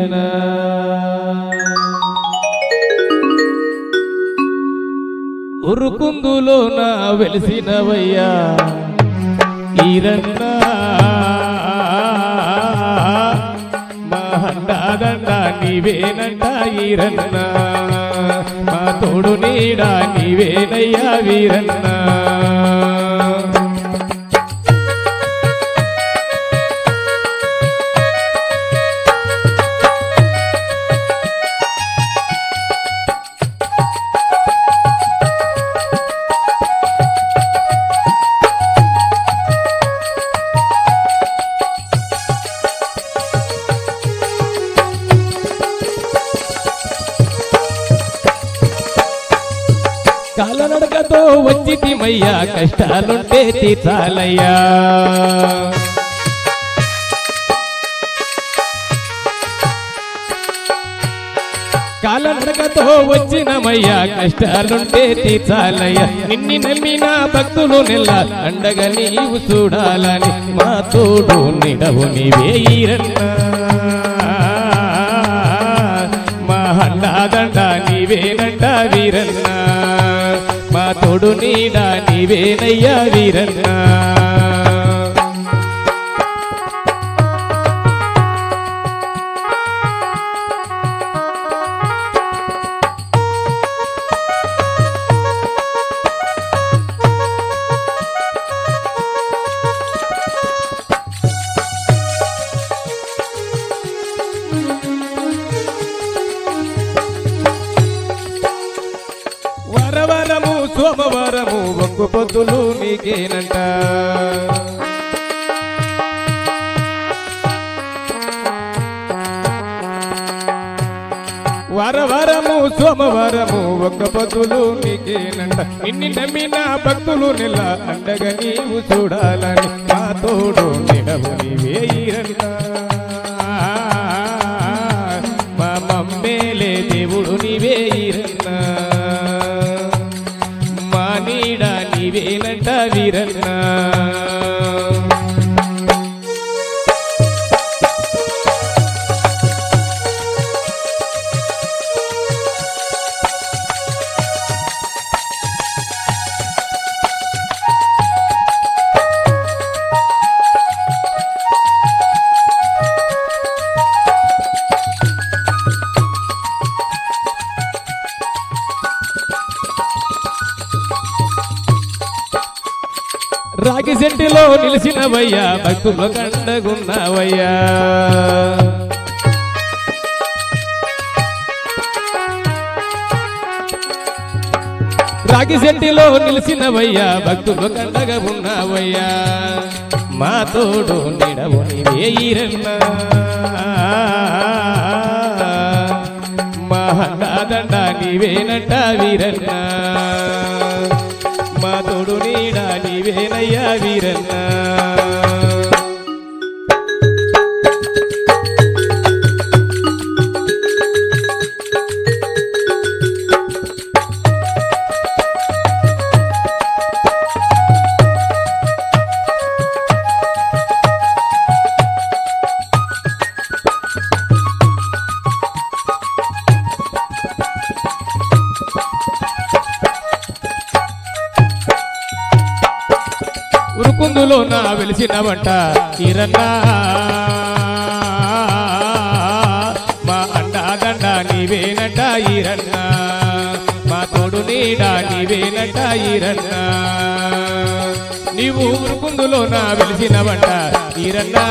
ఈరన్న ఉరుకుందులో నా వెలిసినవయ్యా ఈరన్న మా హండాదండ నీవేనంట ఈరన్న మా తోడు నీడా నీవేనయ్యా వీరన్న కాలనడకతో వచ్చితిమయ్యా కష్టాలుంటే తీర్చాలయ్యా కాలనడకతో వచ్చినమయ్యా కష్టాలుంటే తీర్చాలయ్యా నిన్ని నమ్మిన భక్తులు నెల అండగా నీవు చూడాలని మా తోడు నిడవు నీవే ఈరన్నా మా హల్లాదండ నీవేనంట వీరన్న మా తోడు నీడ నీవేనయ్యా వీరన్న వరవరము సోమవారము ఒక్కు పొద్దులు నీకేనంట వరవరము సోమవారము ఒక్క పొద్దులు నీకేనంట ఇన్ని నమ్మిన భక్తులు నెల అండగా నీవు చూడాలని మా తోడు నిడవు నీవే ఈరంట మా మమ్మేలే దేవుడు నీవే ఈరన్న మా నీడ నీవేనంట వీరన్న రాగి సెంటిలో నిలిచినవయ్యా భక్తుల కండగున్నావయ్యా రాగి సెంటిలో నిలిచినవయ్యా భక్తుల కండగా ఉన్నావయ్యా మా తోడు నిడవు నీవే ఈరన్నా మా హండాదండ నీవేనంట వీరన్నా మా తోడు నీడ నీవేనయ్యా వీరన్నా ఉరుకుందులో నా వెలిసిన వంట ఈరన్నా మా అండాదండ నీవేనంట ఈరన్నా మా తోడు నీడ నీవేనంట ఈరన్నా నీవు ఉరుకుందులో నా వెలిసిన వంట ఈరన్నా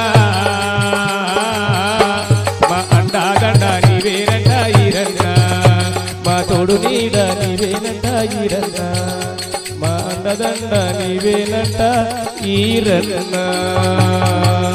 మా అండాదండ నీవేనంట ఈరన్నా మా తోడు నీడ నీవేనంట ఈరన్నా మా అండదండ నీవేనంట ఈరన్నా